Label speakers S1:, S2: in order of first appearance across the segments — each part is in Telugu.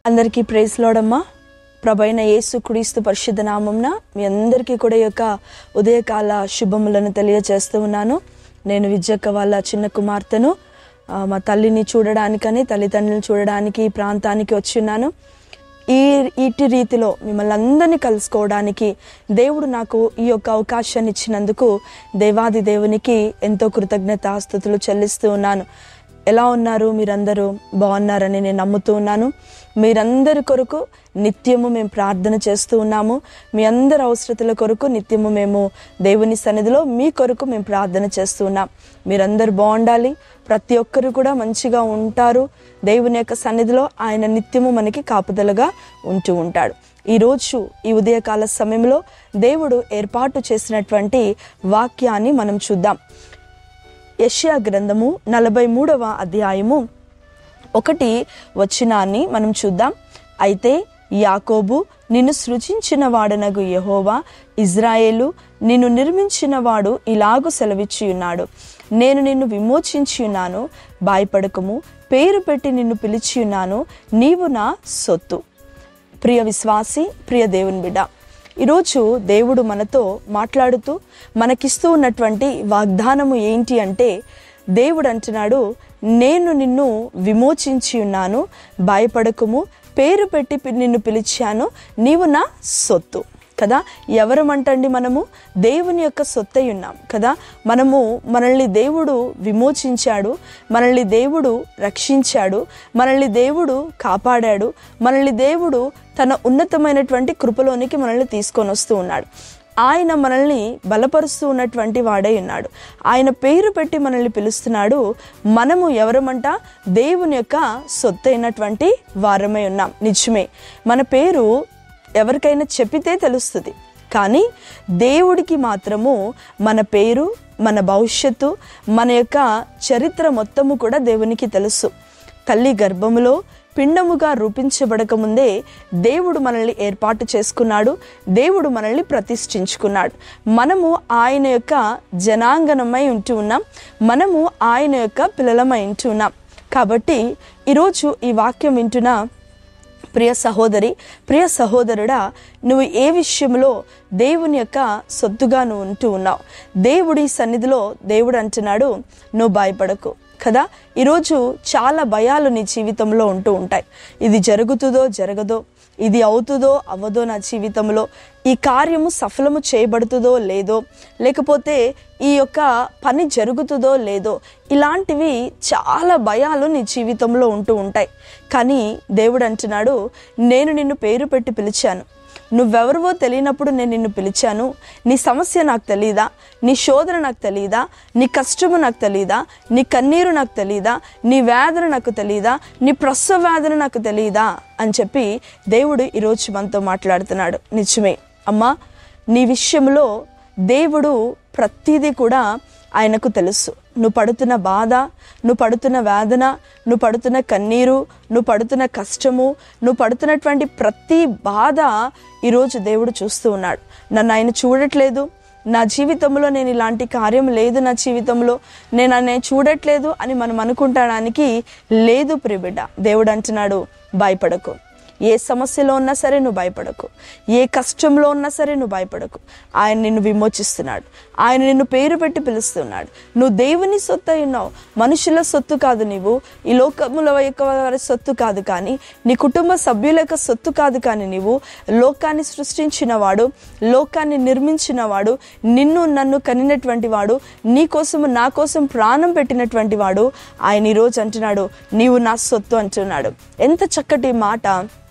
S1: అందరికీ ప్రేస్ లోడమ్మా ప్రభైన యేసు క్రీస్తు పరిశుద్ధ నామంన మీ అందరికీ కూడా ఈ యొక్క ఉదయకాల శుభములను తెలియజేస్తూ ఉన్నాను నేను విద్యక్క వాళ్ళ చిన్న కుమార్తెను ఆ, మా తల్లిని చూడడానికని తల్లిదండ్రులను చూడడానికి ఈ ప్రాంతానికి వచ్చి ఉన్నాను ఈ ఇటు రీతిలో మిమ్మల్ని అందరినీ కలుసుకోవడానికి దేవుడు నాకు ఈ యొక్క అవకాశాన్ని ఇచ్చినందుకు దేవాది దేవునికి ఎంతో కృతజ్ఞతాస్థుతులు చెల్లిస్తూ ఉన్నాను ఎలా ఉన్నారు మీరందరూ బాగున్నారని నేను నమ్ముతూ ఉన్నాను మీరందరి కొరకు నిత్యము మేము ప్రార్థన చేస్తూ ఉన్నాము మీ అందరి అవసరతల కొరకు నిత్యము మేము దేవుని సన్నిధిలో మీ కొరకు మేము ప్రార్థన చేస్తూ ఉన్నాం మీరందరూ బాగుండాలి ప్రతి ఒక్కరు కూడా మంచిగా ఉంటారు దేవుని యొక్క సన్నిధిలో ఆయన నిత్యము మనకి కాపుదలగా ఉంటూ ఉంటాడు ఈరోజు ఈ ఉదయకాల సమయంలో దేవుడు ఏర్పాటు చేసినటువంటి వాక్యాన్ని మనం చూద్దాం యష్యా గ్రంథము నలభై మూడవ అధ్యాయము ఒకటి వచనాన్ని మనం చూద్దాం అయితే యాకోబు నిన్ను సృజించిన వాడనగు యహోవా ఇజ్రాయేలు నిన్ను నిర్మించిన వాడు ఇలాగు సెలవిచ్చి ఉన్నాడు నేను నిన్ను విమోచించి ఉన్నాను భయపడకము పేరు పెట్టి నిన్ను పిలిచి ఉన్నాను నీవు నా సొత్తు ప్రియ విశ్వాసి ప్రియ దేవుని బిడ్డ ఈరోజు దేవుడు మనతో మాట్లాడుతూ మనకిస్తూ ఉన్నటువంటి వాగ్దానము ఏంటి అంటే దేవుడు అంటున్నాడు నేను నిన్ను విమోచించి ఉన్నాను భయపడకము పేరు పెట్టి పి- నిన్ను పిలిచాను నీవు నా సొత్తు కదా ఎవరమంటండి మనము దేవుని యొక్క సొత్తై ఉన్నాం కదా మనము మనల్ని దేవుడు విమోచించాడు మనల్ని దేవుడు రక్షించాడు మనల్ని దేవుడు కాపాడాడు మనల్ని దేవుడు తన ఉన్నతమైనటువంటి కృపలోనికి మనల్ని తీసుకొని వస్తూ ఉన్నాడు ఆయన మనల్ని బలపరుస్తూ ఉన్నటువంటి వాడై ఉన్నాడు ఆయన పేరు పెట్టి మనల్ని పిలుస్తున్నాడు మనము ఎవరమంట దేవుని యొక్క సొత్తైనటువంటి వారమై ఉన్నాం నిజమే మన పేరు ఎవరికైనా చెప్పితే తెలుస్తుంది కానీ దేవుడికి మాత్రము మన పేరు మన భవిష్యత్తు మన యొక్క చరిత్ర మొత్తము కూడా దేవునికి తెలుసు తల్లి గర్భములో పిండముగా రూపించబడక ముందే దేవుడు మనల్ని ఏర్పాటు చేసుకున్నాడు దేవుడు మనల్ని ప్రతిష్ఠించుకున్నాడు మనము ఆయన యొక్క జనాంగనమై ఉంటూ ఉన్నాం మనము ఆయన యొక్క పిల్లలమై ఉంటూ ఉన్నాం కాబట్టి ఈరోజు ఈ వాక్యం వింటున్నా ప్రియ సహోదరి ప్రియ సహోదరుడా నువ్వు ఏ విషయంలో దేవుని యొక్క సొత్తుగా నువ్వు ఉంటూ ఉన్నావు దేవుడి సన్నిధిలో దేవుడు అంటున్నాడు నువ్వు భయపడకు కదా ఈరోజు చాలా భయాలు నీ జీవితంలో ఉంటూ ఉంటాయి ఇది జరుగుతుందో జరగదో ఇది అవుతుందో అవ్వదో నా జీవితంలో ఈ కార్యము సఫలము చేయబడుతుందో లేదో లేకపోతే ఈ యొక్క పని జరుగుతుందో లేదో ఇలాంటివి చాలా భయాలు నీ జీవితంలో ఉంటూ ఉంటాయి కానీ దేవుడు అంటున్నాడు నేను నిన్ను పేరు పెట్టి పిలిచాను నువ్వెవరివో తెలియనప్పుడు నేను నిన్ను పిలిచాను నీ సమస్య నాకు తెలియదా నీ శోధన నాకు తెలియదా నీ కష్టము నాకు తెలియదా నీ కన్నీరు నాకు తెలియదా నీ వేదన నాకు తెలియదా నీ ప్రసవ వేదన నాకు తెలియదా అని చెప్పి దేవుడు ఈరోజు మనతో మాట్లాడుతున్నాడు నిజమే అమ్మా నీ విషయంలో దేవుడు ప్రతిదీ కూడా ఆయనకు తెలుసు నువ్వు పడుతున్న బాధ నువ్వు పడుతున్న వేదన నువ్వు పడుతున్న కన్నీరు నువ్వు పడుతున్న కష్టము నువ్వు పడుతున్నటువంటి ప్రతి బాధ ఈరోజు దేవుడు చూస్తూ ఉన్నాడు నన్ను ఆయన చూడట్లేదు నా జీవితంలో నేను ఇలాంటి కార్యం లేదు నా జీవితంలో నేను ఆయన చూడట్లేదు అని మనం అనుకుంటాడానికి లేదు ప్రిబిడ్డ దేవుడు అంటున్నాడు భయపడకు ఏ సమస్యలో ఉన్నా సరే నువ్వు భయపడకు ఏ కష్టంలో ఉన్నా సరే నువ్వు భయపడకు ఆయన నిన్ను విమోచిస్తున్నాడు ఆయన నిన్ను పేరు పెట్టి పిలుస్తున్నాడు నువ్వు దేవుని సొత్తు అయి ఉన్నావు మనుషుల సొత్తు కాదు నీవు ఈ లోకముల యొక్క వారి సొత్తు కాదు కానీ నీ కుటుంబ సభ్యుల యొక్క సొత్తు కాదు కానీ నీవు లోకాన్ని సృష్టించిన వాడు లోకాన్ని నిర్మించిన వాడు నిన్ను నన్ను కనినటువంటి వాడు నీ కోసము నా కోసం ప్రాణం పెట్టినటువంటి వాడు ఆయన ఈరోజు అంటున్నాడు నీవు నా సొత్తు అంటున్నాడు ఎంత చక్కటి మాట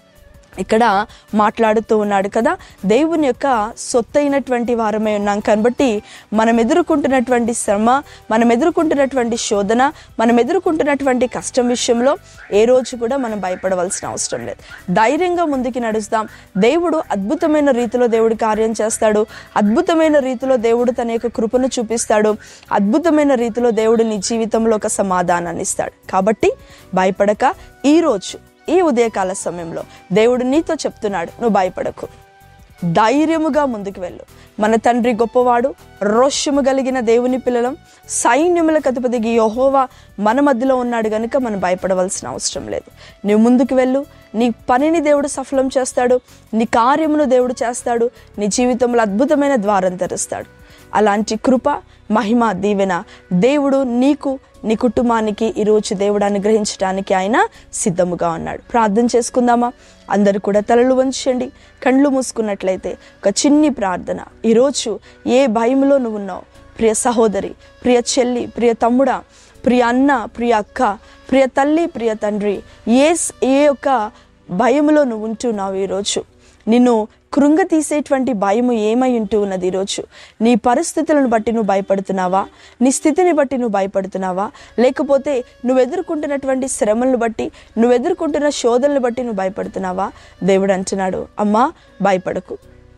S1: ఇక్కడ మాట్లాడుతూ ఉన్నాడు కదా దేవుని యొక్క సొత్తైనటువంటి వారమై ఉన్నాం కాబట్టి మనం ఎదుర్కొంటున్నటువంటి శ్రమ మనం ఎదుర్కొంటున్నటువంటి శోధన మనం ఎదుర్కొంటున్నటువంటి కష్టం విషయంలో ఏ రోజు కూడా మనం భయపడవలసిన అవసరం లేదు ధైర్యంగా ముందుకి నడుస్తాం దేవుడు అద్భుతమైన రీతిలో దేవుడు కార్యం చేస్తాడు అద్భుతమైన రీతిలో దేవుడు తన యొక్క కృపను చూపిస్తాడు అద్భుతమైన రీతిలో దేవుడు నీ జీవితంలో ఒక సమాధానాన్ని ఇస్తాడు కాబట్టి భయపడక ఈరోజు ఈ ఉదయకాల సమయంలో దేవుడు నీతో చెప్తున్నాడు నువ్వు భయపడకు ధైర్యముగా ముందుకు వెళ్ళు మన తండ్రి గొప్పవాడు రోషము కలిగిన దేవుని పిల్లలం సైన్యములకు అధిపతికి యహోవా మన మధ్యలో ఉన్నాడు కనుక మనం భయపడవలసిన అవసరం లేదు నువ్వు ముందుకు వెళ్ళు నీ పనిని దేవుడు సఫలం చేస్తాడు నీ కార్యమును దేవుడు చేస్తాడు నీ జీవితంలో అద్భుతమైన ద్వారం తెరుస్తాడు అలాంటి కృప మహిమ దీవెన దేవుడు నీకు నీ కుటుంబానికి ఈరోజు దేవుడు అనుగ్రహించడానికి ఆయన సిద్ధముగా ఉన్నాడు ప్రార్థన చేసుకుందామా అందరూ కూడా తలలు వంచండి కళ్ళు మూసుకున్నట్లయితే ఒక చిన్ని ప్రార్థన ఈరోజు ఏ భయంలో నువ్వు ఉన్నావు ప్రియ సహోదరి ప్రియ చెల్లి ప్రియ తమ్ముడా ప్రియ అన్న ప్రియ అక్క ప్రియ తల్లి ప్రియ తండ్రి ఏ ఏ యొక్క భయములో నువ్వు ఉంటున్నావు ఈరోజు నిన్ను కృంగ తీసేటువంటి భయము ఏమై ఉంటూ ఉన్నది ఈరోజు నీ పరిస్థితులను బట్టి నువ్వు భయపడుతున్నావా నీ స్థితిని బట్టి నువ్వు భయపడుతున్నావా లేకపోతే నువ్వు ఎదుర్కొంటున్నటువంటి శ్రమలను బట్టి నువ్వు ఎదుర్కొంటున్న శోధనలు బట్టి నువ్వు భయపడుతున్నావా దేవుడు అంటున్నాడు అమ్మా భయపడకు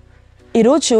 S1: ఈరోజు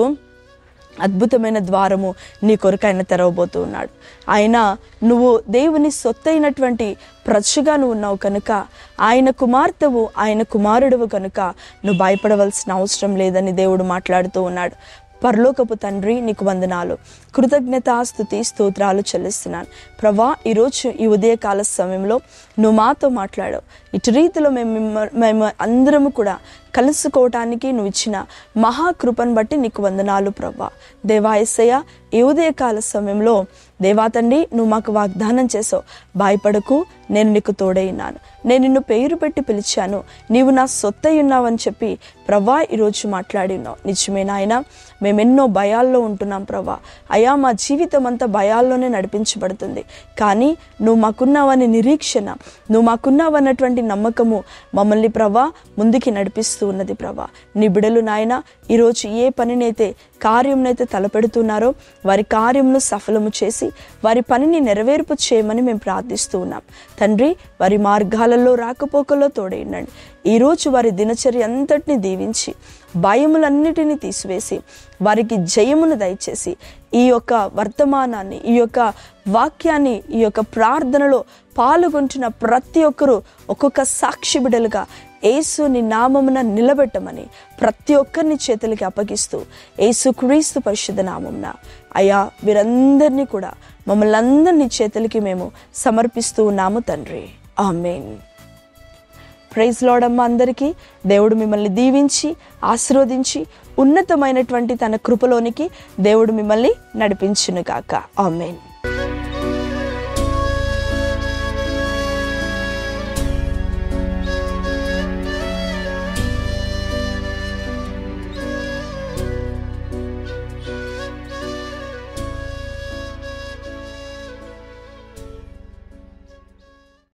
S1: అద్భుతమైన ద్వారము నీ కొరకు ఆయన తెరవబోతూ ఉన్నాడు ఆయన నువ్వు దేవుని సొత్తైనటువంటి ప్రజగా నువ్వు ఉన్నావు కనుక ఆయన కుమార్తెవు ఆయన కుమారుడువు కనుక నువ్వు భయపడవలసిన అవసరం లేదని దేవుడు మాట్లాడుతూ ఉన్నాడు పరలోకపు తండ్రి నీకు వందనాలు కృతజ్ఞత స్థుతి స్తోత్రాలు చెల్లిస్తున్నాను ప్రభా ఈరోజు ఈ ఉదయకాల సమయంలో నువ్వు మాతో మాట్లాడావు ఇటు రీతిలో మేము మిమ్మ- మేము అందరము కూడా కలుసుకోవటానికి నువ్వు ఇచ్చిన మహాకృపను బట్టి నీకు వందనాలు ప్రభా దేవా ఎస్సయ్య ఈ ఉదయకాల సమయంలో దేవా తండ్రి నువ్వు మాకు వాగ్దానం చేసావు భయపడకు నేను నీకు తోడైనాను నేను నిన్ను పేరు పెట్టి పిలిచాను నీవు నా సొత్తై ఉన్నావని చెప్పి ప్రభా ఈరోజు మాట్లాడి ఉన్నావు నిజమే నాయన మేమెన్నో భయాల్లో ఉంటున్నాం ప్రభా అయా మా జీవితం అంతా భయాల్లోనే నడిపించబడుతుంది కానీ నువ్వు మాకున్నావని నిరీక్షణ నువ్వు మాకున్నావన్నటువంటి నమ్మకము మమ్మల్ని ప్రభా ముందుకి నడిపిస్తూ ఉన్నది ప్రభా నీ బిడలు నాయన ఈరోజు ఏ పనినైతే కార్యంనైతే తలపెడుతున్నారో వారి కార్యమును సఫలము చేసి వారి పనిని నెరవేర్పు చేయమని మేము ప్రార్థిస్తూ ఉన్నాం తండ్రి వారి మార్గాలలో రాకపోకల్లో తోడేయండి ఈరోజు వారి దినచర్య అంతటిని దీవించి భయములన్నిటినీ తీసివేసి వారికి జయమును దయచేసి ఈ యొక్క వర్తమానాన్ని ఈ యొక్క వాక్యాన్ని ఈ యొక్క ప్రార్థనలో పాల్గొంటున్న ప్రతి ఒక్కరూ ఒక్కొక్క సాక్షి బిడలుగా యేసు నీ నామమున నిలబెట్టమని ప్రతి ఒక్కరిని చేతులకి అప్పగిస్తూ యేసు క్రీస్తు పరిశుద్ధ నామమున అయ్యా వీరందరినీ కూడా మమ్మల్ని అందరినీ చేతులకి మేము సమర్పిస్తూ ఉన్నాము తండ్రి ఆమెన్ ప్రైజ్ లోడమ్మ అందరికీ దేవుడు మిమ్మల్ని దీవించి ఆశీర్వదించి ఉన్నతమైనటువంటి తన కృపలోనికి దేవుడు మిమ్మల్ని నడిపించును గాక ఆమెన్